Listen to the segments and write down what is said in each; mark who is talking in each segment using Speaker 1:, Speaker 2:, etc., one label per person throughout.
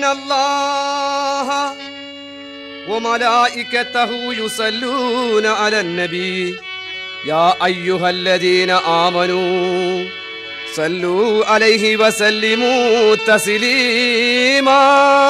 Speaker 1: الله وملائكته يصلون على النبي يا أيها الذين آمنوا صلوا عليه وسلموا تسليما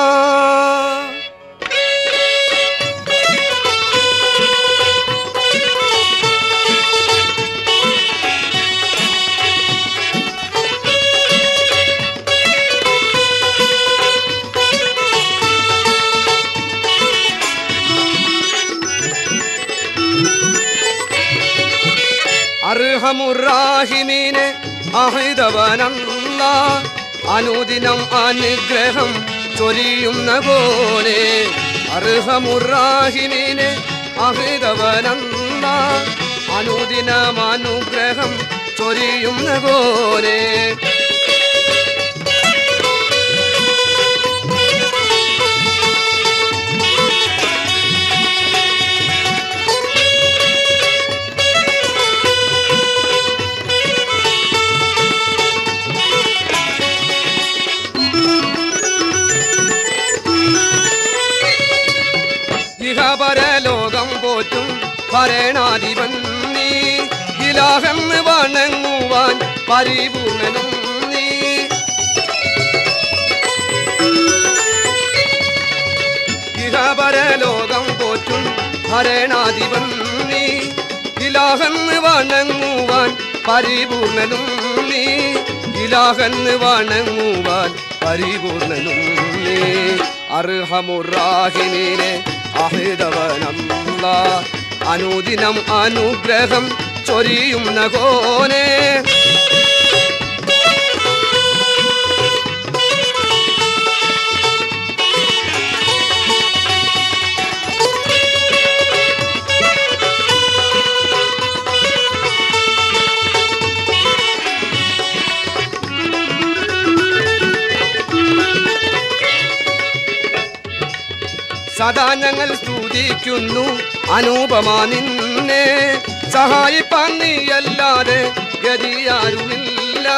Speaker 1: അർഹമുറാഹിമീനെ അഹിതവനല്ല അനുദിനം അനുഗ്രഹം ചൊരിയുന്ന പോലെ അർഹമുറാഹിമീനെ അഹിതവനല്ല അനുദിനം അനുഗ്രഹം ചൊരിയുന്ന പോലെ ഇഹപരലോകം പോറ്റും ഭരണാധിപൻ നീ ഇലാഹെന്ന് വണങ്ങുവാൻ പരിപൂർണനും നീ ഇഹപരലോകം പോറ്റും ഭരണാധിപൻ നീ ഇലാഹെന്ന് വണങ്ങുവാൻ പരിപൂർണനും നീ ഇലാഹെന്ന് വണങ്ങുവാൻ പരിപൂർണനും നീ അർഹമുറാഹിമീനെ അഹിതവനല്ല അനുദിനം അനുഗ്രഹം ചൊരിയുന്ന കോനെ സദാ ഞങ്ങൾ സ്തുതിക്കുന്നു അനൂപമാ നിന്നെ സഹായിപ്പാൻ നീയല്ലാതെ ഗതിയാരുമില്ല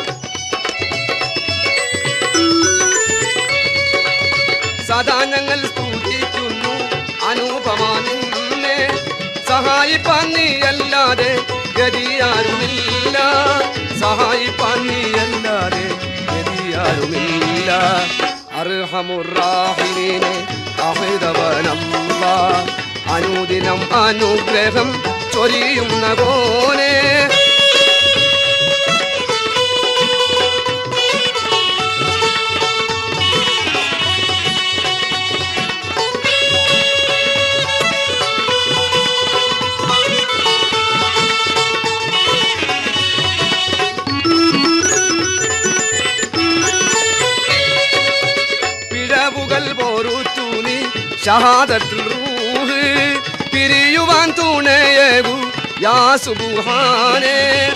Speaker 1: സദാ ഞങ്ങൾ സ്തുതിക്കുന്നു അനൂപമാ നിന്നെ സഹായിപ്പാൻ നീയല്ലാതെ ഗതിയാരുമില്ല സഹായിപ്പാൻ നീയല്ലാതെ ഗതിയാരുമില്ല അർഹമുറാഹിമീനെ അഹിതവനല്ല അനുദിനം അനുഗ്രഹം ചൊരിയുന്ന കോനെ പിഴവുകൾ പോറുത്തു നീ ഷഹാദത്തിൽ റൂഹ് പിരിയുവാൻ തുണയേകു യാ സുബുഹാനെ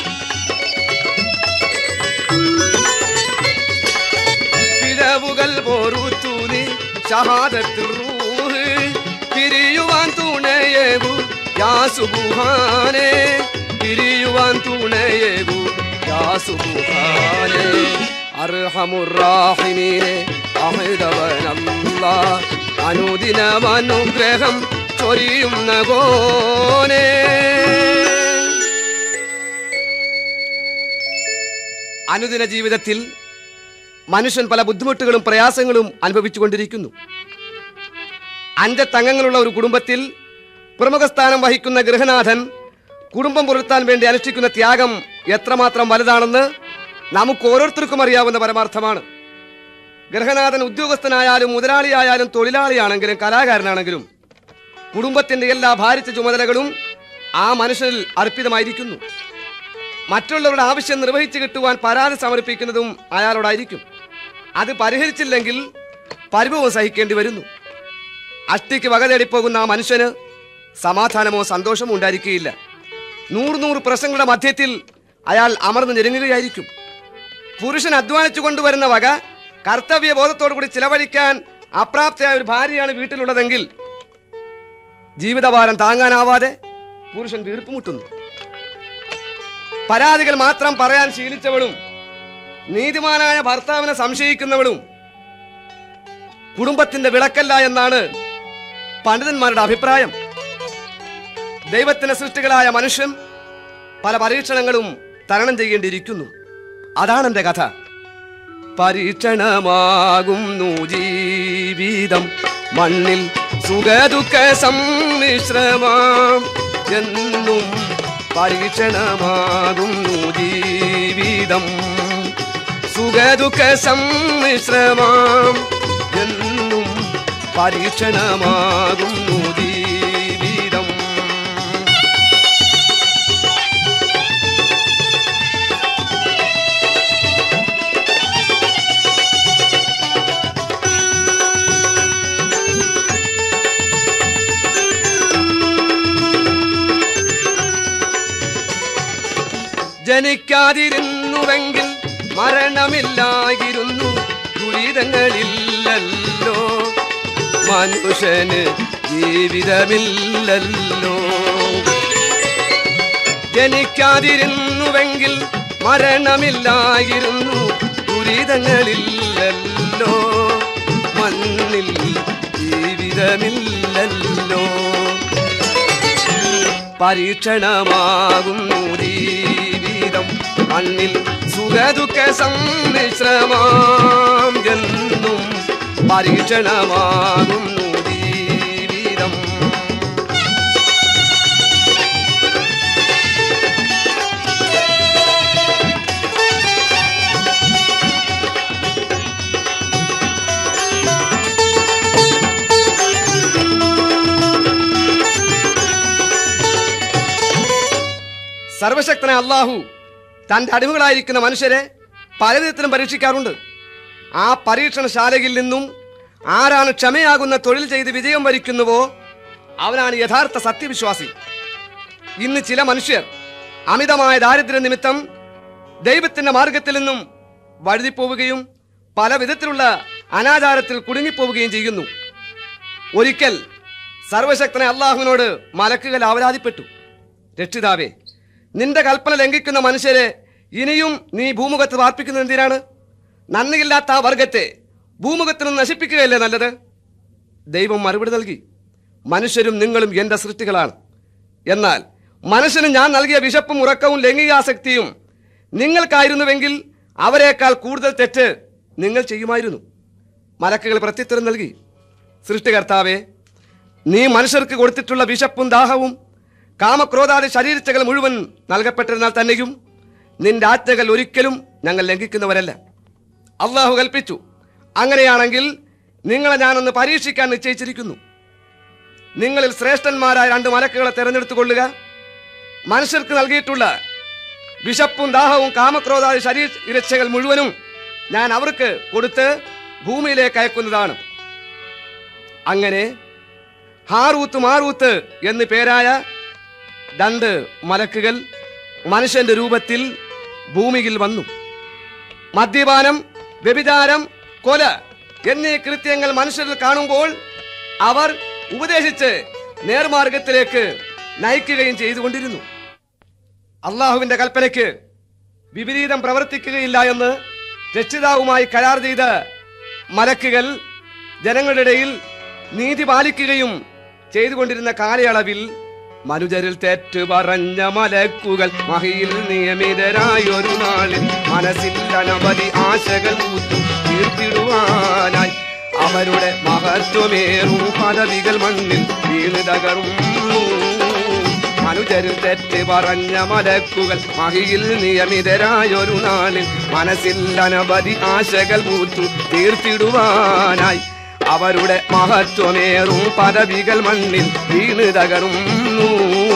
Speaker 1: പിഴവുകൾ പോറുത്തു നീ ഷഹാദത്തിൽ റൂഹ് പിരിയുവാൻ തുണയേകു യാ സുബുഹാനെ പിരിയുവാൻ തുണയേകു യാ സുബുഹാനെ അർഹമുറാഹിമീനെ അഹിതവനല്ല അനുദിനം അനുഗ്രഹം ചൊരിയുന്ന ഗോനെ അനുദിന ജീവിതത്തിൽ മനുഷ്യൻ പല ബുദ്ധിമുട്ടുകളും പ്രയാസങ്ങളും അനുഭവിച്ചുകൊണ്ടിരിക്കുന്നു അഞ്ചത്തംഗങ്ങളുള്ള ഒരു കുടുംബത്തിൽ പ്രമുഖ സ്ഥാനം വഹിക്കുന്ന ഗൃഹനാഥൻ കുടുംബം പുലർത്താൻ വേണ്ടി അനുഷ്ഠിക്കുന്ന ത്യാഗം എത്രമാത്രം വലുതാണെന്ന് നമുക്ക് ഓരോരുത്തർക്കും അറിയാവുന്ന പരമാർത്ഥമാണ് ഗൃഹനാഥൻ ഉദ്യോഗസ്ഥനായാലും മുതലാളിയായാലും തൊഴിലാളിയാണെങ്കിലും കലാകാരനാണെങ്കിലും കുടുംബത്തിന്റെ എല്ലാ ഭാരിച്ച ചുമതലകളും ആ മനുഷ്യനിൽ അർപ്പിതമായിരിക്കുന്നു മറ്റുള്ളവരുടെ ആവശ്യം നിർവഹിച്ചു കിട്ടുവാൻ പരാതി സമർപ്പിക്കുന്നതും അയാളോടായിരിക്കും അത് പരിഹരിച്ചില്ലെങ്കിൽ പരിഭവം സഹിക്കേണ്ടി വരുന്നു അഷ്ടിക്ക് വക തേടിപ്പോകുന്ന ആ മനുഷ്യന് സമാധാനമോ സന്തോഷമോ ഉണ്ടായിരിക്കുകയില്ല നൂറ് നൂറ് പ്രശ്നങ്ങളുടെ മധ്യത്തിൽ അയാൾ അമർന്ന് ഞെരുങ്ങുകയായിരിക്കും പുരുഷൻ അധ്വാനിച്ചു കൊണ്ടുവരുന്ന വക കർത്തവ്യ ബോധത്തോടു കൂടി ചിലവഴിക്കാൻ അപ്രാപ്തയായ ഒരു ഭാര്യയാണ് വീട്ടിലുള്ളതെങ്കിൽ ജീവിതഭാരം താങ്ങാനാവാതെ പുരുഷൻ വീർപ്പുമുട്ടുന്നു പരാതികൾ മാത്രം പറയാൻ ശീലിച്ചവളും നീതിമാനായ ഭർത്താവിനെ സംശയിക്കുന്നവളും കുടുംബത്തിന്റെ വിളക്കല്ല എന്നാണ് പണ്ഡിതന്മാരുടെ അഭിപ്രായം ദൈവത്തിന്റെ സൃഷ്ടികളായ മനുഷ്യൻ പല പരീക്ഷണങ്ങളും തരണം ചെയ്യേണ്ടിയിരിക്കുന്നു അതാണ് എൻ്റെ കഥ പരീക്ഷണമാകുന്നു ജീവിതം മണ്ണിൽ സുഖദുഃഖ സമ്മിശ്രമാം എന്നും പരീക്ഷണമാകുന്നു ജീവിതം സുഖദുഃഖ സമ്മിശ്രമാം എന്നും പരീക്ഷണമാകുന്നു ജീവിതം ജനിക്കാതിരുന്നുവെങ്കിൽ മരണമില്ലായിരുന്നു ദുരിതങ്ങളില്ലല്ലോ മനുഷ്യന് ജീവിതമില്ലല്ലോ ജനിക്കാതിരുന്നുവെങ്കിൽ മരണമില്ലായിരുന്നു ദുരിതങ്ങളില്ലല്ലോ മണ്ണിൽ ജീവിതമില്ലല്ലോ പരീക്ഷണമാകുന്നു ജീവിതം മണ്ണിൽ സുഖദുഃഖ സമ്മിശ്രമാം എന്നും പരീക്ഷണമാകുന്നു ജീവിതം സർവശക്തനായ അള്ളാഹു തന്റെ അടിമകളായിരിക്കുന്ന മനുഷ്യരെ പലവിധത്തിലും പരീക്ഷിക്കാറുണ്ട് ആ പരീക്ഷണശാലയിൽ നിന്നും ആരാണ് ക്ഷമയാകുന്ന തൊഴിൽ ചെയ്ത് വിജയം വരിക്കുന്നുവോ അവനാണ് യഥാർത്ഥ സത്യവിശ്വാസി ഇന്ന് ചില മനുഷ്യർ അമിതമായ ദാരിദ്ര്യ നിമിത്തം ദൈവത്തിന്റെ മാർഗത്തിൽ നിന്നും വഴുതിപ്പോവുകയും പല വിധത്തിലുള്ള അനാചാരത്തിൽ കുടുങ്ങിപ്പോവുകയും ചെയ്യുന്നു ഒരിക്കൽ സർവശക്തനെ അള്ളാഹുവിനോട് മലക്കുകൾ അവരാധിപ്പെട്ടു രക്ഷിതാവേ നിന്റെ കൽപ്പന ലംഘിക്കുന്ന മനുഷ്യരെ ഇനിയും നീ ഭൂമുഖത്ത് പാർപ്പിക്കുന്നത് എന്തിനാണ് നന്ദിയില്ലാത്ത ആ വർഗത്തെ ഭൂമുഖത്ത് നിന്ന് നശിപ്പിക്കുകയല്ലേ നല്ലത് ദൈവം മറുപടി നൽകി മനുഷ്യരും നിങ്ങളും എൻ്റെ സൃഷ്ടികളാണ് എന്നാൽ മനുഷ്യന് ഞാൻ നൽകിയ വിശപ്പും ഉറക്കവും ലൈംഗികാസക്തിയും നിങ്ങൾക്കായിരുന്നുവെങ്കിൽ അവരെക്കാൾ കൂടുതൽ തെറ്റ് നിങ്ങൾ ചെയ്യുമായിരുന്നു മലക്കുകൾ പ്രത്യുത്തരം നൽകി സൃഷ്ടികർത്താവേ നീ മനുഷ്യർക്ക് കൊടുത്തിട്ടുള്ള വിശപ്പും ദാഹവും കാമക്രോധാദി ശരീരച്ചകൾ മുഴുവൻ നൽകപ്പെട്ടിരുന്നാൽ തന്നെയും നിന്റെ ആജ്ഞകൾ ഒരിക്കലും ഞങ്ങൾ ലംഘിക്കുന്നവരല്ല അള്ളാഹു കൽപ്പിച്ചു അങ്ങനെയാണെങ്കിൽ നിങ്ങളെ ഞാനൊന്ന് പരീക്ഷിക്കാൻ നിശ്ചയിച്ചിരിക്കുന്നു നിങ്ങളിൽ ശ്രേഷ്ഠന്മാരായ രണ്ട് മലക്കുകളെ തെരഞ്ഞെടുത്തു കൊള്ളുക മനുഷ്യർക്ക് നൽകിയിട്ടുള്ള വിശപ്പും ദാഹവും കാമക്രോധാദി ശരീര ഇരച്ചകൾ മുഴുവനും ഞാൻ അവർക്ക് കൊടുത്ത് ഭൂമിയിലേക്ക് അയക്കുന്നതാണ് അങ്ങനെ ഹാറൂത്ത് മാറൂത്ത് എന്ന് പേരായ രണ്ട് മലക്കുകൾ മനുഷ്യന്റെ രൂപത്തിൽ ഭൂമിയിൽ വന്നു മദ്യപാനം വ്യഭിചാരം കൊല എന്നീ കൃത്യങ്ങൾ മനുഷ്യരിൽ കാണുമ്പോൾ അവർ ഉപദേശിച്ച് നേർമാർഗത്തിലേക്ക് നയിക്കുകയും ചെയ്തുകൊണ്ടിരുന്നു അള്ളാഹുവിന്റെ കൽപ്പനയ്ക്ക് വിപരീതം പ്രവർത്തിക്കുകയില്ല എന്ന് രക്ഷിതാവുമായി കരാർ ചെയ്ത മലക്കുകൾ ജനങ്ങളുടെ ഇടയിൽ നീതി പാലിക്കുകയും ചെയ്തുകൊണ്ടിരുന്ന കാലയളവിൽ മനുജരിൽ തെറ്റ് പറഞ്ഞ മലക്കുകൾ മഹിയിൽ നിയമിതരായൊരു നാളിൽ മനസ്സിൽ അനവധി ആശകൾ കൂത്തും തീർത്തിടുവാനായി അവരുടെ മഹത്വമേറും പദവികൾ മണ്ണിൽ വീണ് തകർന്നു മനുജരിൽ തെറ്റ് പറഞ്ഞ മലക്കുകൾ മഹിയിൽ നിയമിതരായൊരു നാളിൽ മനസ്സിൽ അനവധി ആശകൾ പൂത്തു തീർത്തിടുവാനായി അവരുടെ മഹത്വമേറും പദവികൾ മണ്ണിൽ വീണ് തകർന്നു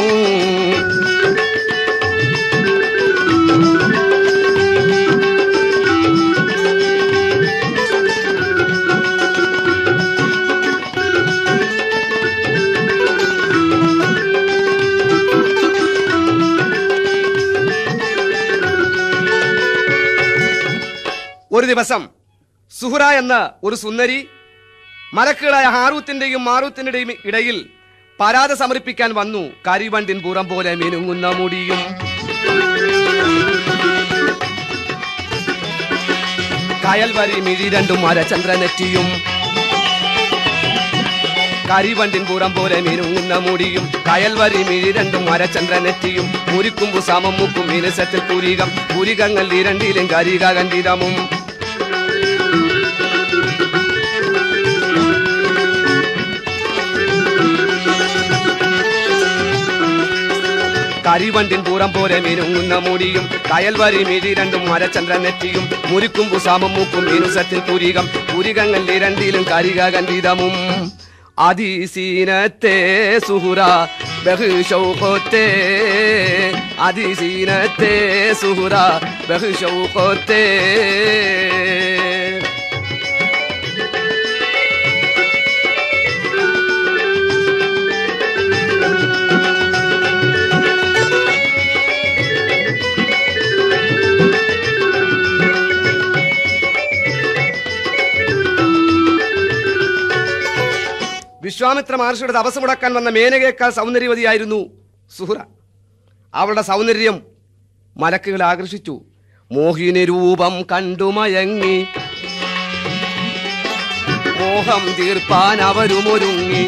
Speaker 1: ഒരു ദിവസം സുഹ്റ എന്ന ഒരു സുന്ദരി മലക്കുകളായ ഹാറൂത്തിന്റെയും മാറൂത്തിന്റെയും ഇടയിൽ പരാതി സമർപ്പിക്കാൻ വന്നു കരിവണ്ടിൻ പുറം പോലെ മിനുങ്ങുന്ന മുടിയും കയൽ വരി മിഴി രണ്ടും മരചന്ദ്രനെറ്റിയും കരിവണ്ടിൻ പുറം പോലെ മിനുങ്ങുന്ന മുടിയും കയൽവരി മിഴി രണ്ടും മരചന്ദ്രനെറ്റിയും മുരിക്കുമ്പു സമം മുക്കും മിനുസത്തിൽ പുരികം പുരികങ്ങൾ ഇരണ്ടിലും കരിക കണ്ടിതമും കരിവണ്ടിൻ പൂറം പോലെ മിനുങ്ങുന്ന മുടിയും കയൽവരി മിഴി രണ്ടും മരചന്ദ്രനെറ്റിയും മുരിക്കുമ്പു സമം മുക്കും മീനുസത്തിൽ പുരികം പുരികങ്ങൾ ഇരണ്ടിലും കരിക കണ്ടിതമും അതിസീനത്തെ സുഹുറ ബഹുശൗഖത്തെ അതിസീനത്തെ സുഹുറ ബഹുശൗഖത്തെ വിശ്വാമിത്ര മഹർഷിയുടെ തപസ് മുടക്കാൻ വന്ന മേനകയേക്കാൾ സൗന്ദര്യവതിയായിരുന്നു സുഹുറ അവളുടെ സൗന്ദര്യം മലക്കുകളെ ആകർഷിച്ചു മോഹിനി രൂപം കണ്ടു മയങ്ങി മോഹം തീർപ്പാൻ അവരുമൊരുങ്ങി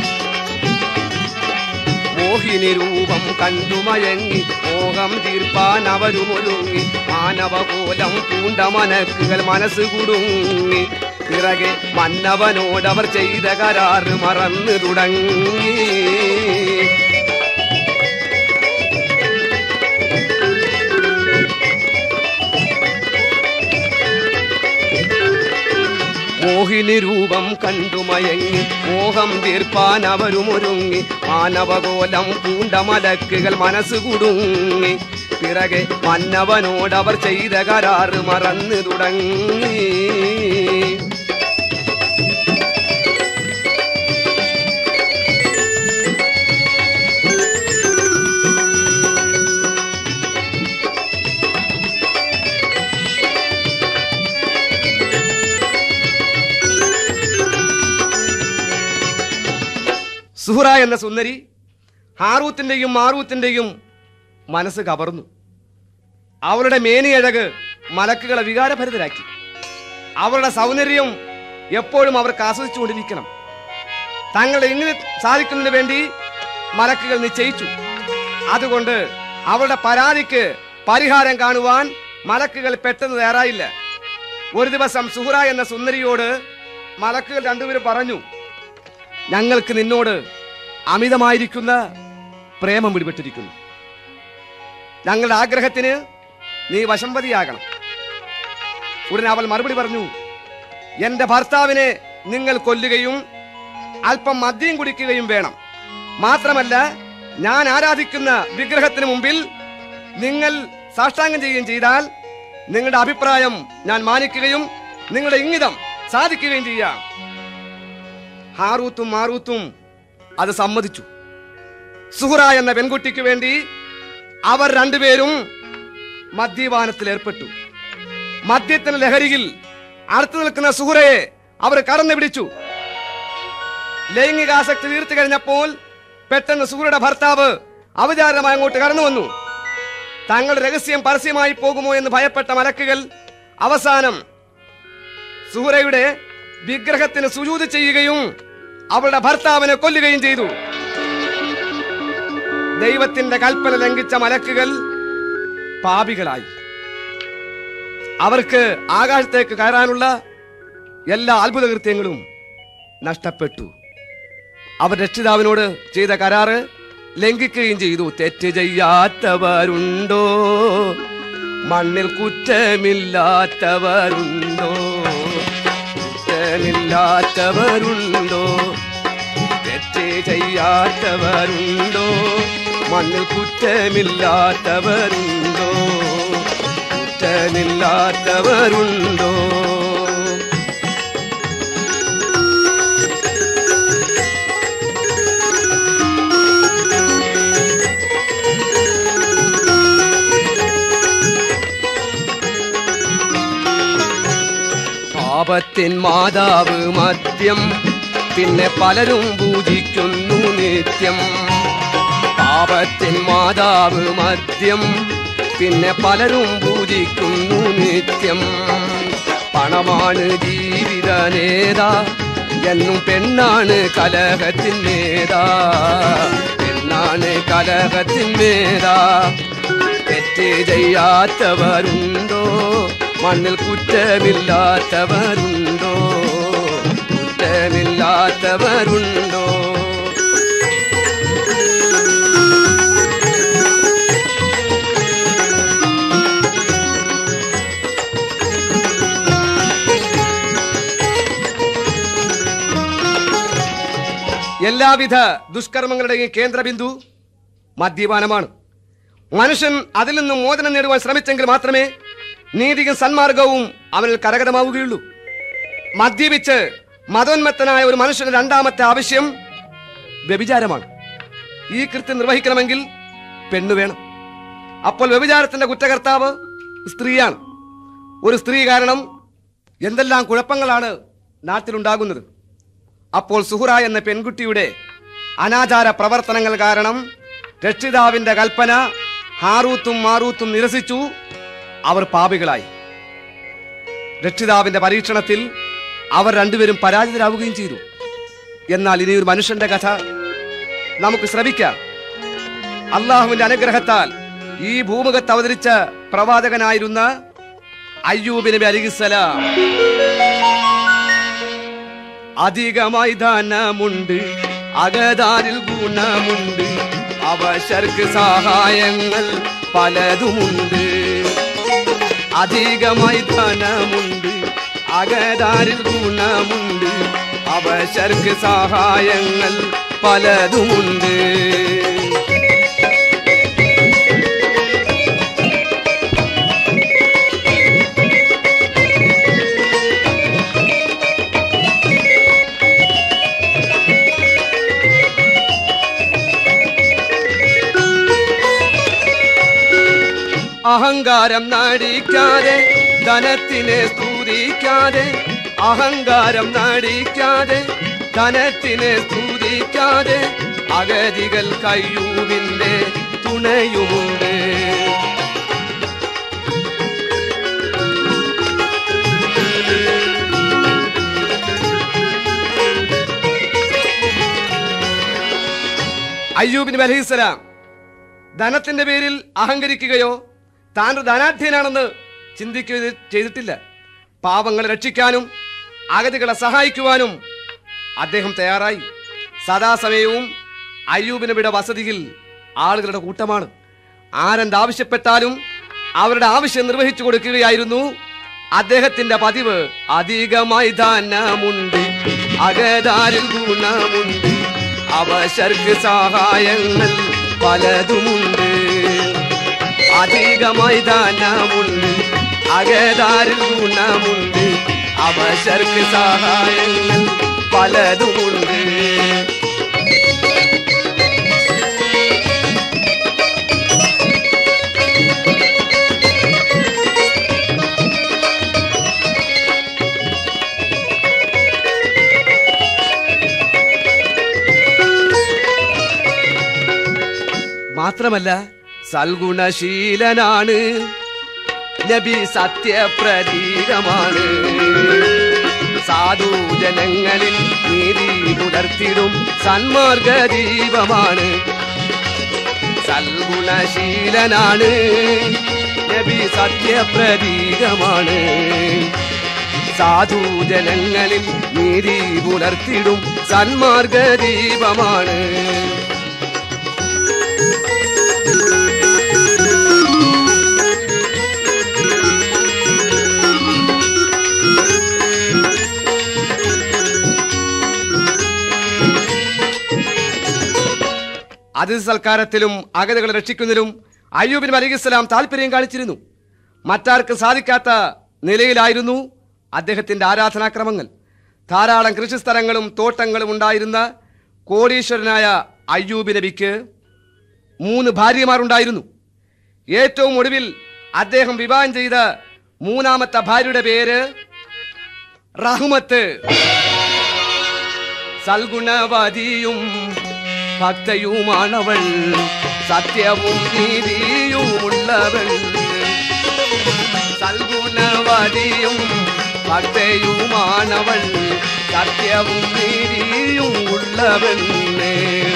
Speaker 1: മോഹിനി രൂപം കണ്ടു മയങ്ങി മോഹം തീർപ്പാൻ അവരുമൊരുങ്ങി മാനവകോലം പൂണ്ട മനക്കുകൾ മനസ്സ് കുടുങ്ങി പിറകെ മന്നവനോടവർ ചെയ്ത കരാറ് മറന്നു തുടങ്ങി മോഹിനി രൂപം കണ്ടു മയങ്ങി മോഹം തീർപ്പാൻ അവരുമൊരുങ്ങി മാനവകോലം പൂണ്ട മലക്കുകൾ മനസ്സ് കുടുങ്ങി പിറകെ മന്നവനോടവർ ചെയ്ത കരാറ് മറന്നു തുടങ്ങി സുഹറ എന്ന സുന്ദരി ഹാറൂത്തിന്റെയും മാറൂത്തിന്റെയും മനസ്സ് കവർന്നു അവളുടെ മേനിയഴക് മലക്കുകളെ വികാരഭരിതരാക്കി അവളുടെ സൗന്ദര്യം എപ്പോഴും അവർക്ക് ആസ്വദിച്ചുകൊണ്ടിരിക്കണം തങ്ങളുടെ ഇങ്ങനെ സാധിക്കുന്നതിന് വേണ്ടി മലക്കുകൾ നിശ്ചയിച്ചു അതുകൊണ്ട് അവളുടെ പരാതിക്ക് പരിഹാരം കാണുവാൻ മലക്കുകൾ പെട്ടെന്ന് തയ്യാറായില്ല ഒരു ദിവസം സുഹറ എന്ന സുന്ദരിയോട് മലക്കുകൾ രണ്ടുപേരും പറഞ്ഞു ഞങ്ങൾക്ക് നിന്നോട് അമിതമായിരിക്കുന്ന പ്രേമം പിടിപെട്ടിരിക്കുന്നു ഞങ്ങളുടെ ആഗ്രഹത്തിന് നീ വശംവതിയാകണം ഉടനെ അവൾ മറുപടി പറഞ്ഞു എന്റെ ഭർത്താവിനെ നിങ്ങൾ കൊല്ലുകയും അല്പം മദ്യം കുടിക്കുകയും വേണം മാത്രമല്ല ഞാൻ ആരാധിക്കുന്ന വിഗ്രഹത്തിന് മുമ്പിൽ നിങ്ങൾ സാഷ്ടാംഗം ചെയ്യുകയും ചെയ്താൽ നിങ്ങളുടെ അഭിപ്രായം ഞാൻ മാനിക്കുകയും നിങ്ങളുടെ ഇംഗിതം സാധിക്കുകയും ചെയ്യാം ഹാറൂത്തും മാറൂത്തും അത് സമ്മതിച്ചു സുഹറ എന്ന പെൺകുട്ടിക്ക് വേണ്ടി അവർ രണ്ടുപേരും മദ്യപാനത്തിൽ ഏർപ്പെട്ടു മദ്യത്തിന് ലഹരിയിൽ അടുത്തു നിൽക്കുന്ന സുഹറയെ അവർ കടന്നു പിടിച്ചു ലൈംഗികാസക്തി തീർത്തു കഴിഞ്ഞപ്പോൾ പെട്ടെന്ന് സുഹറയുടെ ഭർത്താവ് അവചാരമായി അങ്ങോട്ട് കടന്നു വന്നു തങ്ങളുടെ രഹസ്യം പരസ്യമായി പോകുമോ എന്ന് ഭയപ്പെട്ട മലക്കുകൾ അവസാനം സുഹറയുടെ വിഗ്രഹത്തിന് സുജൂത് ചെയ്യുകയും അവളുടെ ഭർത്താവിനെ കൊല്ലുകയും ചെയ്തു ദൈവത്തിന്റെ കൽപ്പന ലംഘിച്ച മലക്കുകൾ പാപികളായി അവർക്ക് ആകാശത്തേക്ക് കയറാനുള്ള എല്ലാ അത്ഭുത കൃത്യങ്ങളും നഷ്ടപ്പെട്ടു അവർ രക്ഷിതാവിനോട് ചെയ്ത കരാറ് ലംഘിക്കുകയും ചെയ്തു തെറ്റ് ചെയ്യാത്തവരുണ്ടോ മണ്ണിൽ കുറ്റമില്ലാത്തവരുണ്ടോ കുറ്റമില്ലാത്തവരുണ്ടോ തെറ്റ് ചെയ്യാത്തവരുണ്ടോ മണ്ണിൽ കുറ്റമില്ലാത്തവരുണ്ടോ കുറ്റമില്ലാത്തവരുണ്ടോ പാപത്തിൻ മാതാവ് മദ്യം പിന്നെ പലരും പൂജിക്കുന്നു നിത്യം പാപത്തിൻ മാതാവ് മദ്യം പിന്നെ പലരും പൂജിക്കുന്നു നിത്യം പണമാണ് ജീവിത നേത എന്നും പെണ്ണാണ് കലഹത്തിൻ മേധാ പെണ്ണാണ് കലഹത്തിൻ മേധാ തെറ്റ് ചെയ്യാത്തവരുണ്ടോ മണ്ണിൽ കുറ്റമില്ലാത്തവരുണ്ടോ കുറ്റമില്ലാത്തവരുണ്ടോ എല്ലാവിധ ദുഷ്കർമ്മങ്ങളുടെയും കേന്ദ്രബിന്ദു മദ്യപാനമാണ് മനുഷ്യൻ അതിൽ നിന്നും മോചനം നേടുവാൻ ശ്രമിച്ചെങ്കിൽ മാത്രമേ നീതിയും സന്മാർഗവും അവനിൽ കരകരമാവുകയുള്ളൂ മദ്യപിച്ച് മതോന്മത്തനായ ഒരു മനുഷ്യന്റെ രണ്ടാമത്തെ ആവശ്യം വ്യഭിചാരമാണ് ഈ കൃത്യം നിർവഹിക്കണമെങ്കിൽ പെണ്ണു വേണം അപ്പോൾ വ്യഭിചാരത്തിന്റെ കുറ്റകർത്താവ് സ്ത്രീയാണ് ഒരു സ്ത്രീ കാരണം എന്തെല്ലാം കുഴപ്പങ്ങളാണ് നാട്ടിലുണ്ടാകുന്നത് അപ്പോൾ സുഹുറ എന്ന പെൺകുട്ടിയുടെ അനാചാര പ്രവർത്തനങ്ങൾ കാരണം രക്ഷിതാവിന്റെ കൽപ്പന ഹാറൂത്തും മാറൂത്തും നിരസിച്ചു അവർ പാപികളായി രക്ഷിതാവിന്റെ പരീക്ഷണത്തിൽ അവർ രണ്ടുപേരും പരാജിതരാവുകയും ചെയ്തു എന്നാൽ ഇനി ഒരു മനുഷ്യന്റെ കഥ നമുക്ക് ശ്രമിക്കാം അള്ളാഹുവിന്റെ അനുഗ്രഹത്താൽ ഈ ഭൂമുഖത്ത് അവതരിച്ച പ്രവാചകനായിരുന്ന അയ്യൂബ് നബി അലിഹിസലാം അധികമായി ധനമുണ്ട് അകതാരിൽ ഗുണമുണ്ട് അവശർക്ക് സഹായങ്ങൾ പലതുമുണ്ട് അധികമായി ധനമുണ്ട് അകതാരിൽ ഗുണമുണ്ട് അവശർക്ക് സഹായങ്ങൾ പലതുമുണ്ട് അഹങ്കാരം നടിക്കാതെ ധനത്തിനെ സ്തുതിക്കാതെ അഹങ്കാരം നടിക്കാതെ ധനത്തിനെ സ്തുതിക്കാതെ അഗതികൾ കയ്യൂവിന്റെ തുണയുമുണ്ട് അയ്യൂബിന് അലഹിസ്സലാം ധനത്തിന്റെ പേരിൽ അഹങ്കരിക്കുകയോ താൻ ഒരു ധനാഢ്യനാണെന്ന് ചിന്തിക്കുകയോ ചെയ്തിട്ടില്ല പാവങ്ങളെ രക്ഷിക്കാനും അഗതികളെ സഹായിക്കുവാനും അദ്ദേഹം തയ്യാറായി സദാസമയവും അയ്യൂബ് നബിയുടെ വസതിയിൽ ആളുകളുടെ കൂട്ടമാണ് ആരെന്താവശ്യപ്പെട്ടാലും അവരുടെ ആവശ്യം നിർവഹിച്ചു കൊടുക്കുകയായിരുന്നു അദ്ദേഹത്തിന്റെ പതിവ് അധികമായി ധനമുണ്ട് അകതാരിൽ ഗുണമുണ്ട് അവശർക്ക് സഹായങ്ങൾ പലതുമുണ്ട് അധികമായി ധനമുണ്ട് അകതാരിൽ ഗുണമുണ്ട് അവശർക്ക് സഹായങ്ങൾ പലതുമുണ്ട് മാത്രമല്ല സൽഗുണശീലനാണ് നബി സത്യപ്രതീകമാണ് സാധുജനങ്ങളിൽ നീതി പുലർത്തിടും സന്മാർഗ ദീപമാണ് സൽഗുണശീലനാണ് നബി സത്യപ്രതീകമാണ് സാധുജനങ്ങളിൽ നീതി പുലർത്തിടും സന്മാർഗ ദീപമാണ് അതിഥി സൽക്കാരത്തിലും അഗതികളെ രക്ഷിക്കുന്നതിലും അയ്യൂബിൻ അലിഖിസ്ലാം താല്പര്യം കാണിച്ചിരുന്നു മറ്റാർക്കും സാധിക്കാത്ത നിലയിലായിരുന്നു അദ്ദേഹത്തിന്റെ ആരാധനാക്രമങ്ങൾ ധാരാളം കൃഷിസ്ഥലങ്ങളും തോട്ടങ്ങളും ഉണ്ടായിരുന്ന കോടീശ്വരനായ അയ്യൂബ് നബിക്ക് മൂന്ന് ഭാര്യമാരുണ്ടായിരുന്നു ഏറ്റവും ഒടുവിൽ അദ്ദേഹം വിവാഹം ചെയ്ത മൂന്നാമത്തെ ഭാര്യയുടെ പേര് റഹ്മത്ത് സൽഗുണവതിയും ഭക്തയുമാണവൾ സത്യവും നീതിയുമുള്ളവൾ സൽഗുണവതിയും ഭക്തയുമാണവൾ സത്യവും നീതിയും ഉള്ള പെണ്ണേ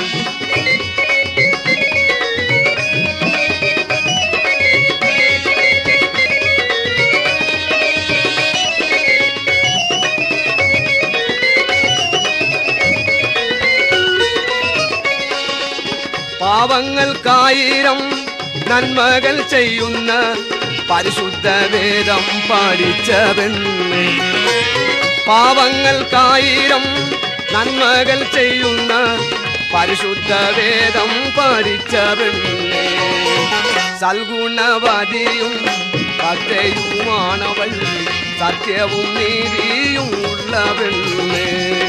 Speaker 1: പാവങ്ങൾക്കായിരം നന്മകൾ ചെയ്യുന്ന പരിശുദ്ധ വേദം പഠിച്ച പെണ്ണ് പാവങ്ങൾക്കായിരം നന്മകൾ ചെയ്യുന്ന പരിശുദ്ധ വേദം പഠിച്ച പെണ്ണ് സൽഗുണവതിയും ഭക്തയുമാണവൾ സത്യവും നീതിയും ഉള്ള പെണ്ണ്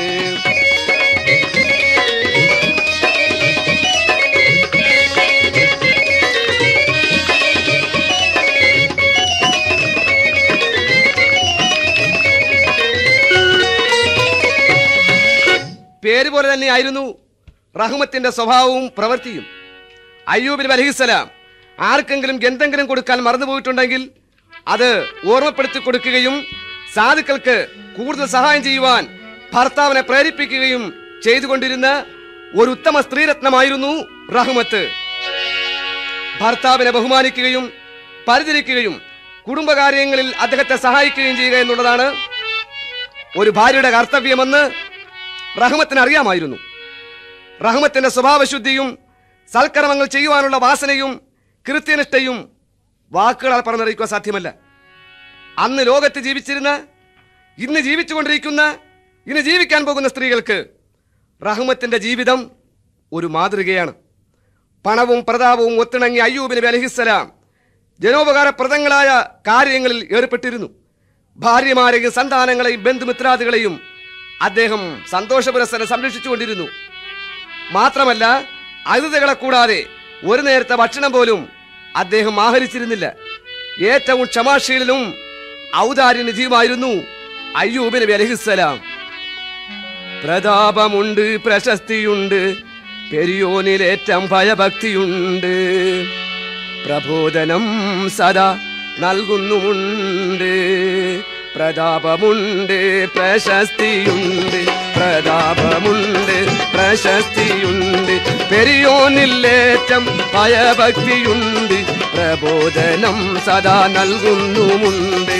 Speaker 1: പേര് പോലെ തന്നെയായിരുന്നു റഹ്മത്തിന്റെ സ്വഭാവവും പ്രവൃത്തിയും അയ്യൂബിന് അലഹിസലാം ആർക്കെങ്കിലും എന്തെങ്കിലും കൊടുക്കാൻ മറന്നുപോയിട്ടുണ്ടെങ്കിൽ അത് ഓർമ്മപ്പെടുത്തി കൊടുക്കുകയും സാധുക്കൾക്ക് കൂടുതൽ സഹായം ചെയ്യുവാൻ ഭർത്താവിനെ പ്രേരിപ്പിക്കുകയും ചെയ്തുകൊണ്ടിരുന്ന ഒരു ഉത്തമ സ്ത്രീരത്നമായിരുന്നു റഹ്മത്ത് ഭർത്താവിനെ ബഹുമാനിക്കുകയും പരിചരിക്കുകയും കുടുംബകാര്യങ്ങളിൽ അദ്ദേഹത്തെ സഹായിക്കുകയും ചെയ്യുക എന്നുള്ളതാണ് ഒരു ഭാര്യയുടെ കർത്തവ്യമെന്ന് റഹ്മത്തിന് അറിയാമായിരുന്നു റഹ്മത്തിന്റെ സ്വഭാവശുദ്ധിയും സൽക്കർമ്മങ്ങൾ ചെയ്യുവാനുള്ള വാസനയും കൃത്യനിഷ്ഠയും വാക്കുകളാൽ പറഞ്ഞറിയിക്കുവാൻ സാധ്യമല്ല അന്ന് ലോകത്ത് ജീവിച്ചിരുന്ന ഇന്ന് ജീവിച്ചുകൊണ്ടിരിക്കുന്ന ഇനി ജീവിക്കാൻ പോകുന്ന സ്ത്രീകൾക്ക് റഹ്മത്തിന്റെ ജീവിതം ഒരു മാതൃകയാണ് പണവും പ്രതാപവും ഒത്തിണങ്ങി അയ്യൂബ് നബി അലഹിസ്സലാം ജനോപകാരപ്രദങ്ങളായ കാര്യങ്ങളിൽ ഏർപ്പെട്ടിരുന്നു ഭാര്യമാരെയും സന്താനങ്ങളെയും ബന്ധുമിത്രാദികളെയും അദ്ദേഹം സന്തോഷപുരസ്സരം സംരക്ഷിച്ചുകൊണ്ടിരുന്നു മാത്രമല്ല അതിഥികളെ കൂടാതെ ഒരു നേരത്തെ ഭക്ഷണം പോലും അദ്ദേഹം ആഹരിച്ചിരുന്നില്ല ഏറ്റവും ക്ഷമാശീലനും ഔദാര്യനിധിയുമായിരുന്നു അയ്യൂബ് നബി അലഹിസ്സലാം പ്രതാപമുണ്ട് പ്രശസ്തിയുണ്ട് പെരിയോനിലേറ്റം ഭയഭക്തിയുണ്ട് പ്രബോധനം സദാ നൽകുന്നുമുണ്ട് പ്രതാപമുണ്ട് പ്രശസ്തിയുണ്ട് പ്രതാപമുണ്ട് പ്രശസ്തിയുണ്ട് പെരിയോനില്ലേറ്റം ഭയഭക്തിയുണ്ട് പ്രബോധനം സദാ നൽകുന്നുമുണ്ട്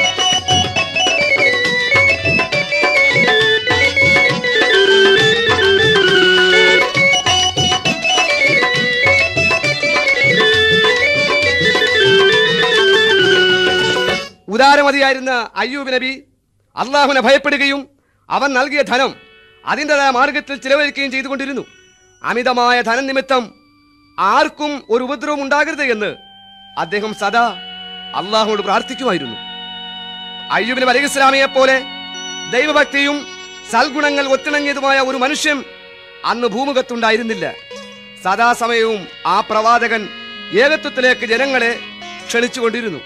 Speaker 1: ഉദാരമതിയായിരുന്ന അയ്യൂബ് നബി അള്ളാഹുവിനെ ഭയപ്പെടുകയും അവൻ നൽകിയ ധനം അതിൻ്റെതായ മാർഗത്തിൽ ചിലവഴിക്കുകയും ചെയ്തുകൊണ്ടിരുന്നു അമിതമായ ധനം നിമിത്തം ആർക്കും ഒരു ഉപദ്രവം ഉണ്ടാകരുത് എന്ന് അദ്ദേഹം സദാ അള്ളാഹുവോട് പ്രാർത്ഥിക്കുമായിരുന്നു അയ്യൂബ് നബി അലൈഹി ഇസ്ലാമിയെ പോലെ ദൈവഭക്തിയും സൽഗുണങ്ങൾ ഒത്തിണങ്ങിയതുമായ ഒരു മനുഷ്യൻ അന്ന് ഭൂമുഖത്തുണ്ടായിരുന്നില്ല സദാസമയവും ആ പ്രവാചകൻ ഏകത്വത്തിലേക്ക് ജനങ്ങളെ ക്ഷണിച്ചുകൊണ്ടിരുന്നു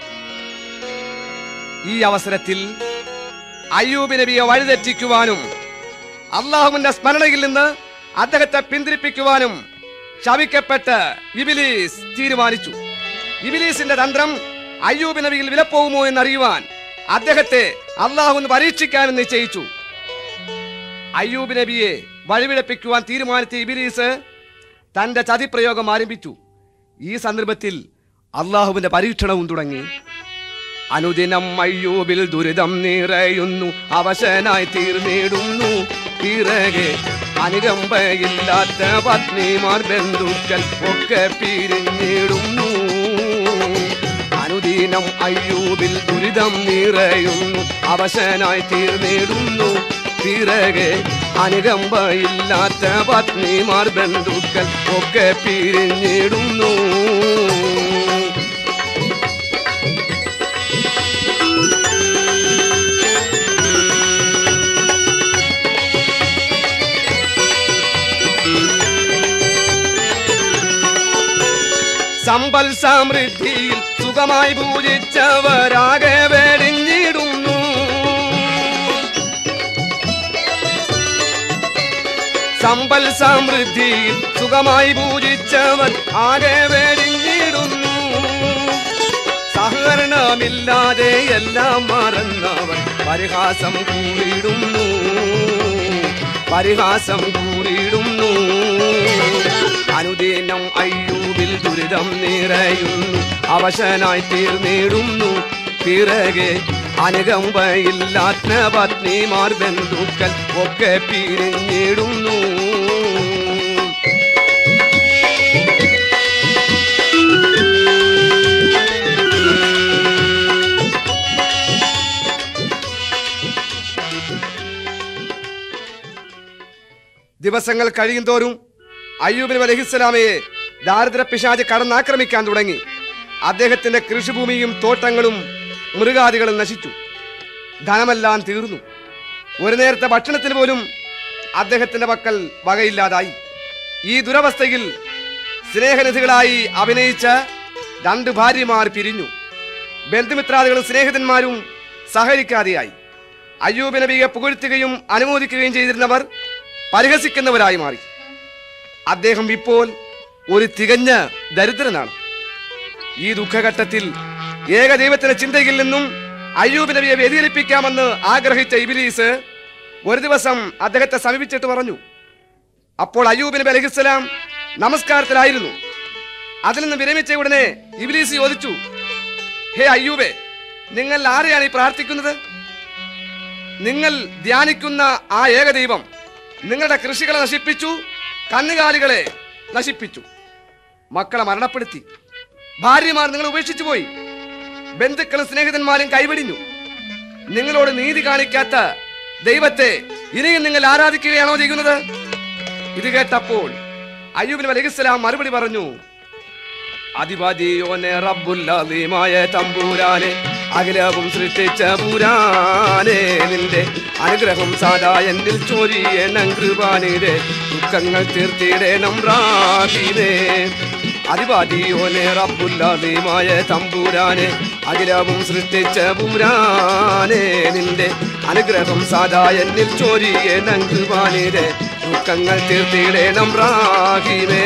Speaker 1: ഈ അവസരത്തിൽ അയ്യൂബ് നബിയെ വഴിതെറ്റിക്കുവാനും അള്ളാഹുവിന്റെ സ്മരണയിൽ നിന്ന് അദ്ദേഹത്തെ പിന്തിരിപ്പിക്കുവാനും ശവിക്കപ്പെട്ട് ഇബിലീസ് തീരുമാനിച്ചു ഇബിലീസിന്റെ തന്ത്രം അയ്യൂബ് നബിയിൽ വിലപ്പോകുമോ എന്നറിയുവാൻ അദ്ദേഹത്തെ അള്ളാഹുന്ന് പരീക്ഷിക്കാനും നിശ്ചയിച്ചു അയ്യൂബ് നബിയെ വഴിവിഴപ്പിക്കുവാൻ തീരുമാനിച്ച ഇബിലീസ് തന്റെ ചതിപ്രയോഗം ആരംഭിച്ചു ഈ സന്ദർഭത്തിൽ അള്ളാഹുവിന്റെ പരീക്ഷണവും തുടങ്ങി അനുദിനം അയ്യൂബിൽ ദുരിതം നിറയുന്നു അവശനായി തീർന്നിടുന്നു പിറകെ അനുകമ്പയില്ലാത്ത പത്നിമാർ ബന്ധുക്കൾ ഒക്കെ പിരിഞ്ഞിടുന്നു അനുദിനം അയ്യൂബിൽ ദുരിതം നിറയുന്നു അവശനായി തീർന്നിടുന്നു പിറകെ അനുകമ്പയില്ലാത്ത പത്നിമാർ ബന്ധുക്കൾ ഒക്കെ പിരിഞ്ഞിടുന്നു സമ്പൽ സമൃദ്ധിയിൽ സുഖമായി പൂജിച്ചവരാകെ വെടിഞ്ഞിടുന്നു സമ്പൽ സമൃദ്ധിയിൽ സുഖമായി പൂജിച്ചവർ ആകെ വെടിഞ്ഞിടുന്നു സഹകരണമില്ലാതെ എല്ലാം മറന്നവർ പരിഹാസം കൂടിടുന്നു പരിഹാസം കൂറിയിടുന്നു അനുദിനം അയ്യൂബിൽ ദുരിതം നിറയുന്നു അവശനായി തീർന്നിടുന്നു പിറകെ അനുകമ്പയില്ലാത്ത പത്നിമാർ ബന്ധുക്കൾ ഒക്കെ പിരിഞ്ഞിടുന്നു ദിവസങ്ങൾ കഴിയും തോറും അയ്യൂബ് നബി അലഹിസ്സലാമയെ ദാരിദ്ര്യ പിശാജ് കടന്നാക്രമിക്കാൻ തുടങ്ങി അദ്ദേഹത്തിന്റെ കൃഷിഭൂമിയും തോട്ടങ്ങളും മൃഗാദികളും നശിച്ചു ധനമെല്ലാം തീർന്നു ഒരു നേരത്തെ ഭക്ഷണത്തിന് പോലും അദ്ദേഹത്തിന്റെ മക്കൾ വകയില്ലാതായി ഈ ദുരവസ്ഥയിൽ സ്നേഹനിധികളായി അഭിനയിച്ച രണ്ട് ഭാര്യമാർ പിരിഞ്ഞു ബന്ധുമിത്രാദികളും സ്നേഹിതന്മാരും സഹകരിക്കാതെയായി അയ്യൂബ് നബിയെ പുകഴ്ത്തുകയും അനുമോദിക്കുകയും ചെയ്തിരുന്നവർ പരിഹസിക്കുന്നവരായി മാറി അദ്ദേഹം ഇപ്പോൾ ഒരു തികഞ്ഞ ദരിദ്രനാണ് ഈ ദുഃഖഘട്ടത്തിൽ ഏകദൈവത്തിന്റെ ചിന്തയിൽ നിന്നും അയ്യൂബ് നബിയെ വ്യതിചലിപ്പിക്കാമെന്ന് ആഗ്രഹിച്ച ഇബിലീസ് ഒരു ദിവസം അദ്ദേഹത്തെ സമീപിച്ചിട്ട് പറഞ്ഞു അപ്പോൾ അയ്യൂബ് നബി അലഹിസ്സലാം നമസ്കാരത്തിലായിരുന്നു അതിൽ നിന്ന് വിരമിച്ച ഉടനെ ഇബിലീസ് ചോദിച്ചു ഹേ അയ്യൂബെ നിങ്ങൾ ആരെയാണ് ഈ പ്രാർത്ഥിക്കുന്നത് നിങ്ങൾ ധ്യാനിക്കുന്ന ആ ഏകദൈവം നിങ്ങളുടെ കൃഷികളെ നശിപ്പിച്ചു കന്നുകാലികളെ നശിപ്പിച്ചു മക്കളെ മരണപ്പെടുത്തി ഭാര്യമാർ നിങ്ങൾ ഉപേക്ഷിച്ചു പോയി ബന്ധുക്കളും സ്നേഹിതന്മാരും കൈവടിഞ്ഞു നിങ്ങളോട് നീതി കാണിക്കാത്ത ദൈവത്തെ ഇനിയും നിങ്ങൾ ആരാധിക്കുകയാണോ ചെയ്യുന്നത് ഇത് കേട്ടപ്പോൾ അയ്യൂബിന് അലഹിസ്സലാം മറുപടി പറഞ്ഞു അധിപതിയോനെ റബ്ബുല്ലീമായ തമ്പൂരാനെ അഖിലവും സൃഷ്ടിച്ച പൂരാനെ നിന്റെ അനുഗ്രഹം സാധാ എന്നിൽ ചോരിയണം കൃപാനിരെ ദുഃഖങ്ങൾ തീർത്തിടണം റാഹിനെ അധിപതിയോനെ റബ്ബുല്ലീമായ തമ്പൂരാനെ അഖിലവും സൃഷ്ടിച്ച പൂരാനെ നിന്റെ അനുഗ്രഹം സാധാ എന്നിൽ ചോരിയണം കൃപാനിരെ ദുഃഖങ്ങൾ തീർത്തിടണം റാഹിമേ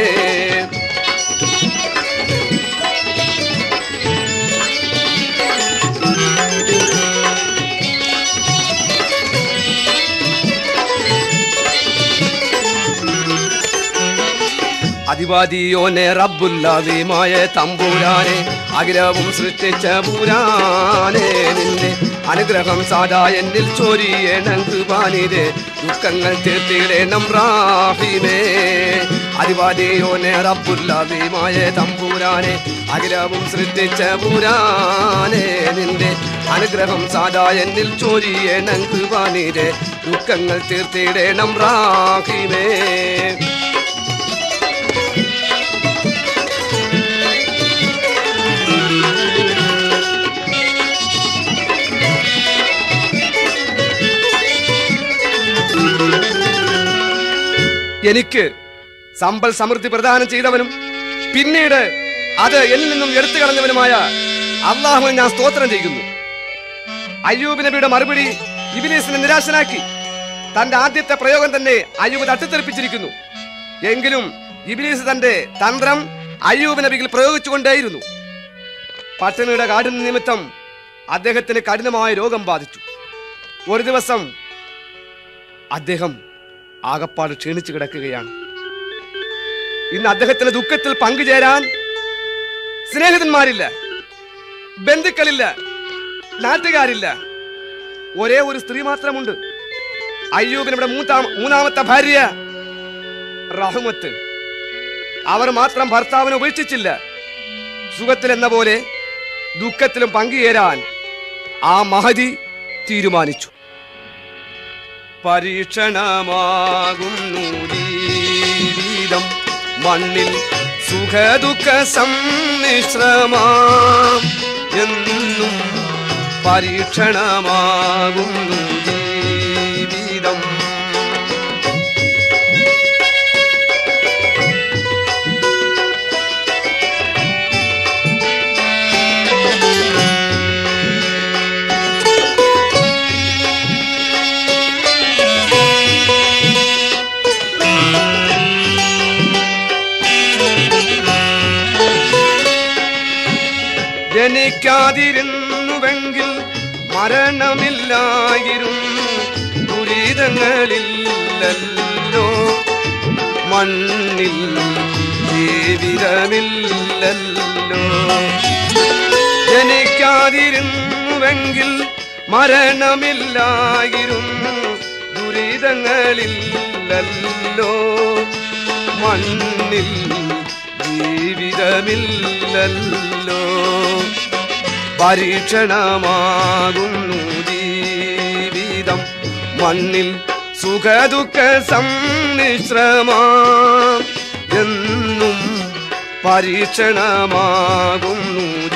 Speaker 1: അധിപതിയോനെ റബ്ബുല്ലാദിമായ തമ്പൂരാനെ അഖിലവും സൃഷ്ടിച്ച പൂരാനെ നിന്റെ അനുഗ്രഹം സാധാ എന്നിൽ ചോരിയണം കൃപാനിരെ ദുഃഖങ്ങൾ തീർത്തിടണം റാഹിമേ അധിപതിയോനെ റബ്ബുല്ലാദിമായ തമ്പൂരാനെ അഖിലവും സൃഷ്ടിച്ച പൂരാനെ നിന്റെ അനുഗ്രഹം സാധാ എന്നിൽ ചോരിയണം കൃപാനിരെ ദുഃഖങ്ങൾ തീർത്തിടണം റാഹിമേ എനിക്ക് സമ്പൽ സമൃദ്ധി പ്രദാനം ചെയ്തവനും പിന്നീട് അത് എന്നിൽ നിന്നും എടുത്തു കളഞ്ഞവനുമായ അള്ളാഹുവിനെ ഞാൻ സ്തോത്രം ചെയ്യുന്നു അയ്യൂബ് നബിയുടെ മറുപടി ഇബിലീസിനെ നിരാശനാക്കി തന്റെ ആദ്യത്തെ പ്രയോഗം തന്നെ അയ്യൂബ് തട്ടിത്തെറിപ്പിച്ചിരിക്കുന്നു എങ്കിലും ഇബിലീസ് തന്റെ തന്ത്രം അയ്യൂബ് നബിയിൽ പ്രയോഗിച്ചുകൊണ്ടേയിരുന്നു പട്ടിണിയുടെ കാഠിന്യ നിമിത്തം അദ്ദേഹത്തിന് കഠിനമായ രോഗം ബാധിച്ചു ഒരു ദിവസം അദ്ദേഹം ആകപ്പാട് ക്ഷീണിച്ചു കിടക്കുകയാണ് ഇന്ന് അദ്ദേഹത്തിന് ദുഃഖത്തിൽ പങ്കുചേരാൻ സ്നേഹിതന്മാരില്ല ബന്ധുക്കളില്ല നാട്ടുകാരില്ല ഒരേ ഒരു സ്ത്രീ മാത്രമുണ്ട് അയ്യൂബിനുടെ മൂത്താ മൂന്നാമത്തെ ഭാര്യ റഹ്മത്ത് അവർ മാത്രം ഭർത്താവിനെ ഉപേക്ഷിച്ചില്ല സുഖത്തിൽ എന്ന പോലെ ദുഃഖത്തിലും പങ്കുചേരാൻ ആ മഹതി തീരുമാനിച്ചു പരീക്ഷണമാകുന്നു ജീവിതം മണ്ണിൽ സുഖദുഃഖ സമ്മിശ്രമാം എന്നും പരീക്ഷണമാകുന്നു ജീവിതം ജനിക്കാതിരുന്നുവെങ്കിൽ മരണമില്ലായിരുന്നു ദുരിതങ്ങളില്ലല്ലോ മണ്ണിൽ ജീവിതമില്ലല്ലോ ജനിക്കാതിരുന്നുവെങ്കിൽ മരണമില്ലായിരുന്നു ദുരിതങ്ങളില്ലല്ലോ മണ്ണിൽ ജീവിതമില്ലല്ലോ പരീക്ഷണമാകുന്നു ജീവിതം മണ്ണിൽ സുഖദുഃഖ സമ്മിശ്രമാം എന്നും പരീക്ഷണമാകുന്നു